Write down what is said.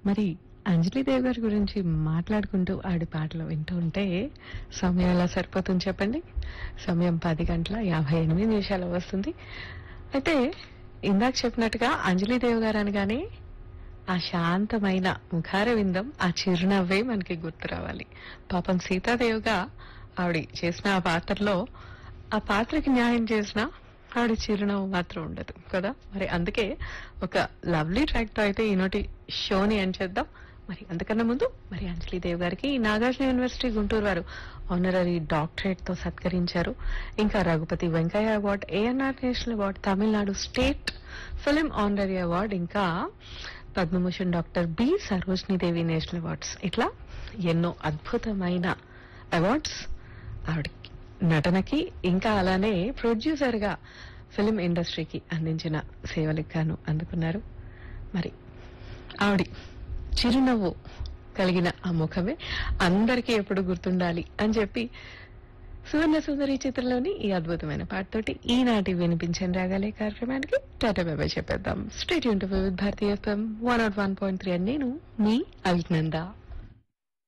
మరి అంజలిదేవి గారి గురించి మాట్లాడుకుంటూ ఆడి పాటలు వింటూ ఉంటే సమయం ఎలా సరిపోతుంది చెప్పండి సమయం పది గంటల యాభై ఎనిమిది నిమిషాలు వస్తుంది అయితే ఇందాక చెప్పినట్టుగా అంజలిదేవి గారు అనగానే ఆ శాంతమైన ముఖార విందం ఆ చిరునవ్వే మనకి గుర్తు రావాలి పాపం సీతాదేవిగా ఆవిడ చేసిన ఆ పాత్రలో ఆ పాత్రకి న్యాయం చేసిన ఆవిడ చిరునవ్వు మాత్రం ఉండదు కదా మరి అందుకే ఒక లవ్లీ ట్రాక్ తో అయితే ఈనాటి షోని ఎండ్ చేద్దాం మరి అంతకన్నా ముందు మరి అంజలిదేవి గారికి నాగార్జున యూనివర్సిటీ గుంటూరు వారు ఆనరరీ డాక్టరేట్ తో సత్కరించారు ఇంకా Raghupathi Venkaiah award ANR national award Tamil Nadu state film honorary award ఇంకా Padma Bhushan doctor B Sarojini Devi national awards ఇట్లా ఎన్నో అద్భుతమైన అవార్డ్స్ ఆవిడకి నటనకి ఇంకా అలానే ప్రొడ్యూసర్ గా ఫిలిం ఇండస్ట్రీకి అందించిన సేవలకు గాను అందుకున్నారు మరి ఆవిడ చిరునవ్వు కలిగిన ఆ ముఖమే అందరికీ ఎప్పుడు గుర్తుండాలి అని చెప్పి సువర్ణ సుందరి చిత్రంలోని ఈ అద్భుతమైన పాటతోటి ఈనాటి వినిపించని రాగాలే కార్యక్రమానికి టాటా బాబాయ్ చెప్పేద్దాం స్టేట్ యూన్ to with Bharati FM one naught one point three అని నేను మీ అవిజ్ఞందా